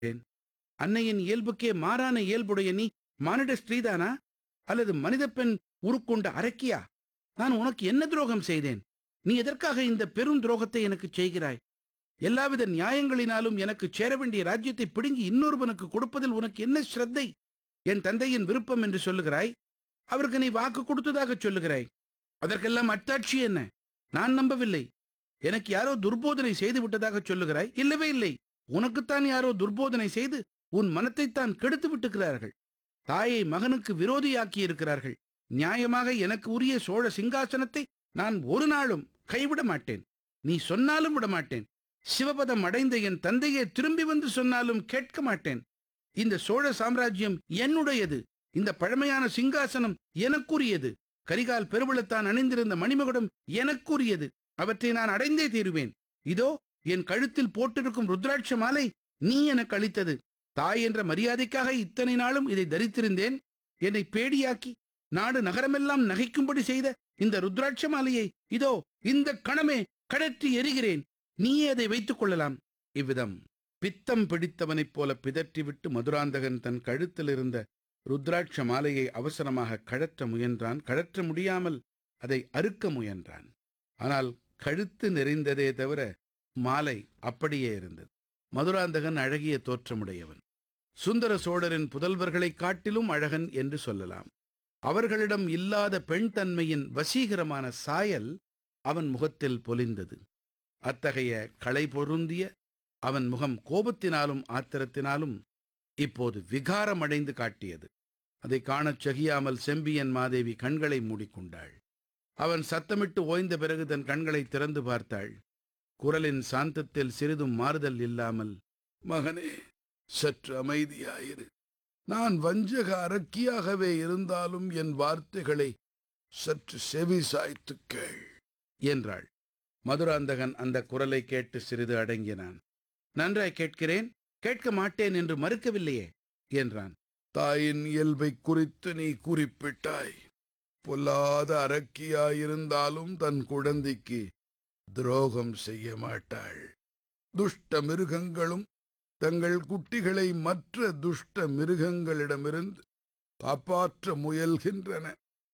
அன்னையின் இயல்புக்கே மாறான இயல்புடைய நீ மானிட ஸ்திரீதானா அல்லது மனித பெண் உருக்கொண்ட அரக்கியா நான் உனக்கு என்ன துரோகம் செய்தேன் நீ எதற்காக இந்த பெரும் துரோகத்தை எனக்கு செய்கிறாய் எல்லாவித நியாயங்களினாலும் எனக்கு சேர வேண்டிய ராஜ்யத்தை பிடுங்கி இன்னொருவனுக்கு கொடுப்பதில் உனக்கு என்ன ஸ்ரத்தை என் தந்தையின் விருப்பம் என்று சொல்லுகிறாய் அவருக்கு நீ வாக்கு கொடுத்ததாக சொல்லுகிறாய் அதற்கெல்லாம் அத்தாட்சி என்ன நான் நம்பவில்லை எனக்கு யாரோ துர்போதனை செய்து விட்டதாக சொல்லுகிறாய் இல்லவே இல்லை உனக்குத்தான் யாரோ துர்போதனை செய்து உன் மனத்தைத்தான் கெடுத்து விட்டுக்கிறார்கள் தாயை மகனுக்கு விரோதியாக்கி இருக்கிறார்கள் நியாயமாக எனக்கு உரிய சோழ சிங்காசனத்தை நான் ஒரு நாளும் கைவிட மாட்டேன் நீ சொன்னாலும் விட மாட்டேன் சிவபதம் அடைந்த என் தந்தையே திரும்பி வந்து சொன்னாலும் கேட்க மாட்டேன் இந்த சோழ சாம்ராஜ்யம் என்னுடையது இந்த பழமையான சிங்காசனம் எனக்குரியது கரிகால் பெருவளத்தான் அணிந்திருந்த மணிமகுடம் எனக்குரியது அவற்றை நான் அடைந்தே தீருவேன் இதோ என் கழுத்தில் போட்டிருக்கும் ருத்ராட்ச மாலை நீ எனக்கு அளித்தது தாய் என்ற மரியாதைக்காக இத்தனை நாளும் இதை தரித்திருந்தேன் என்னை பேடியாக்கி நாடு நகரமெல்லாம் நகைக்கும்படி செய்த இந்த ருத்ராட்ச மாலையை இதோ இந்த கணமே கடற்றி எறிகிறேன் நீயே அதை வைத்துக் கொள்ளலாம் இவ்விதம் பித்தம் பிடித்தவனைப் போல பிதற்றிவிட்டு மதுராந்தகன் தன் கழுத்தில் இருந்த ருத்ராட்ச மாலையை அவசரமாக கழற்ற முயன்றான் கழற்ற முடியாமல் அதை அறுக்க முயன்றான் ஆனால் கழுத்து நெறிந்ததே தவிர மாலை அப்படியே இருந்தது மதுராந்தகன் அழகிய தோற்றமுடையவன் சுந்தர சோழரின் புதல்வர்களைக் காட்டிலும் அழகன் என்று சொல்லலாம் அவர்களிடம் இல்லாத பெண் தன்மையின் வசீகரமான சாயல் அவன் முகத்தில் பொலிந்தது அத்தகைய களை பொருந்திய அவன் முகம் கோபத்தினாலும் ஆத்திரத்தினாலும் இப்போது விகாரமடைந்து காட்டியது அதை காணச் சகியாமல் செம்பியன் மாதேவி கண்களை மூடிக்கொண்டாள் அவன் சத்தமிட்டு ஓய்ந்த பிறகு தன் கண்களை திறந்து பார்த்தாள் குரலின் சாந்தத்தில் சிறிதும் மாறுதல் இல்லாமல் மகனே சற்று அமைதியாயிரு நான் வஞ்சக அரக்கியாகவே இருந்தாலும் என் வார்த்தைகளை சற்று செவி சாய்த்துக் கேள் என்றாள் மதுராந்தகன் அந்த குரலை கேட்டு சிறிது அடங்கினான் நன்றாய் கேட்கிறேன் கேட்க மாட்டேன் என்று மறுக்கவில்லையே என்றான் தாயின் இயல்பை குறித்து நீ குறிப்பிட்டாய் பொல்லாத அரக்கியாயிருந்தாலும் தன் குழந்தைக்கு துரோகம் செய்ய மாட்டாள் துஷ்ட மிருகங்களும் தங்கள் குட்டிகளை மற்ற துஷ்ட மிருகங்களிடமிருந்து காப்பாற்ற முயல்கின்றன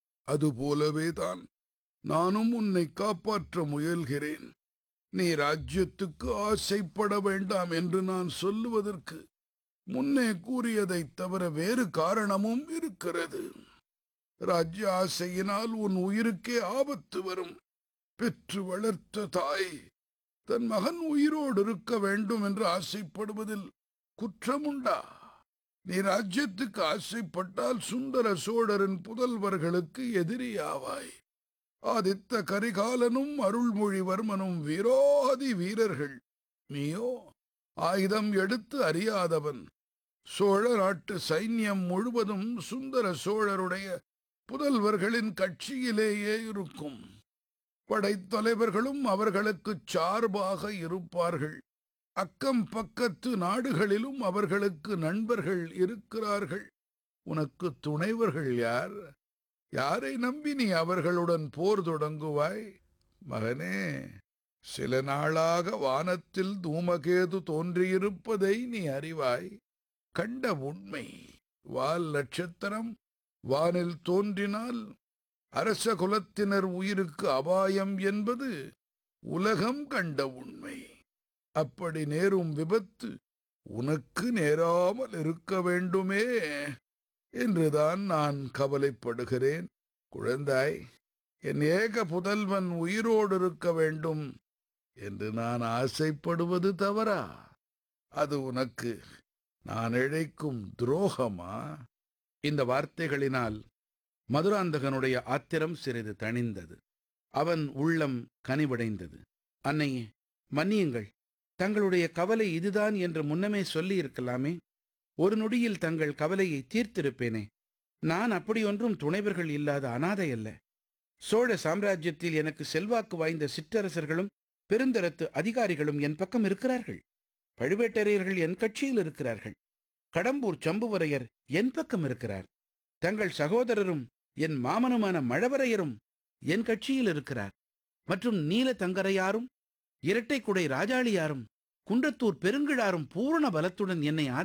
அதுபோலவே தான் நானும் உன்னை காப்பாற்ற முயல்கிறேன் நீ ராஜ்யத்துக்கு ஆசைப்பட வேண்டாம் என்று நான் சொல்லுவதற்கு முன்னே கூறியதைத் தவிர வேறு காரணமும் இருக்கிறது ராஜ்ய ஆசையினால் உன் உயிருக்கே ஆபத்து வரும் பெற்று வளர்த்த தாய் தன் மகன் உயிரோடு இருக்க வேண்டும் என்று ஆசைப்படுவதில் குற்றமுண்டா நீ ராஜ்யத்துக்கு ஆசைப்பட்டால் சுந்தர சோழரின் புதல்வர்களுக்கு எதிரியாவாய் ஆதித்த கரிகாலனும் அருள்மொழிவர்மனும் வீரோதி வீரர்கள் நீயோ ஆயுதம் எடுத்து அறியாதவன் சோழ நாட்டு சைன்யம் முழுவதும் சுந்தர சோழருடைய புதல்வர்களின் கட்சியிலேயே இருக்கும் படைத்தலைவர்களும் அவர்களுக்குச் சார்பாக இருப்பார்கள் அக்கம் பக்கத்து நாடுகளிலும் அவர்களுக்கு நண்பர்கள் இருக்கிறார்கள் உனக்கு துணைவர்கள் யார் யாரை நம்பி நீ அவர்களுடன் போர் தொடங்குவாய் மகனே சில நாளாக வானத்தில் தூமகேது தோன்றியிருப்பதை நீ அறிவாய் கண்ட உண்மை வால் நட்சத்திரம் வானில் தோன்றினால் அரச குலத்தினர் உயிருக்கு அபாயம் என்பது உலகம் கண்ட உண்மை அப்படி நேரும் விபத்து உனக்கு நேராமல் இருக்க வேண்டுமே என்றுதான் நான் கவலைப்படுகிறேன் குழந்தாய் என் ஏக புதல்வன் உயிரோடு இருக்க வேண்டும் என்று நான் ஆசைப்படுவது தவறா அது உனக்கு நான் இழைக்கும் துரோகமா இந்த வார்த்தைகளினால் மதுராந்தகனுடைய ஆத்திரம் சிறிது தணிந்தது அவன் உள்ளம் கனிவடைந்தது அன்னையே மன்னியுங்கள் தங்களுடைய கவலை இதுதான் என்று முன்னமே சொல்லியிருக்கலாமே ஒரு நொடியில் தங்கள் கவலையை தீர்த்திருப்பேனே நான் அப்படியொன்றும் துணைவர்கள் இல்லாத அனாதை அல்ல சோழ சாம்ராஜ்யத்தில் எனக்கு செல்வாக்கு வாய்ந்த சிற்றரசர்களும் பெருந்தரத்து அதிகாரிகளும் என் பக்கம் இருக்கிறார்கள் பழுவேட்டரையர்கள் என் கட்சியில் இருக்கிறார்கள் கடம்பூர் சம்புவரையர் என் பக்கம் இருக்கிறார் தங்கள் சகோதரரும் என் மாமனுமான மழவரையரும் என் கட்சியில் இருக்கிறார் மற்றும் நீல தங்கரையாரும் இரட்டைக்குடை ராஜாளியாரும் குன்றத்தூர் பெருங்கிழாரும் பூரண பலத்துடன் என்னை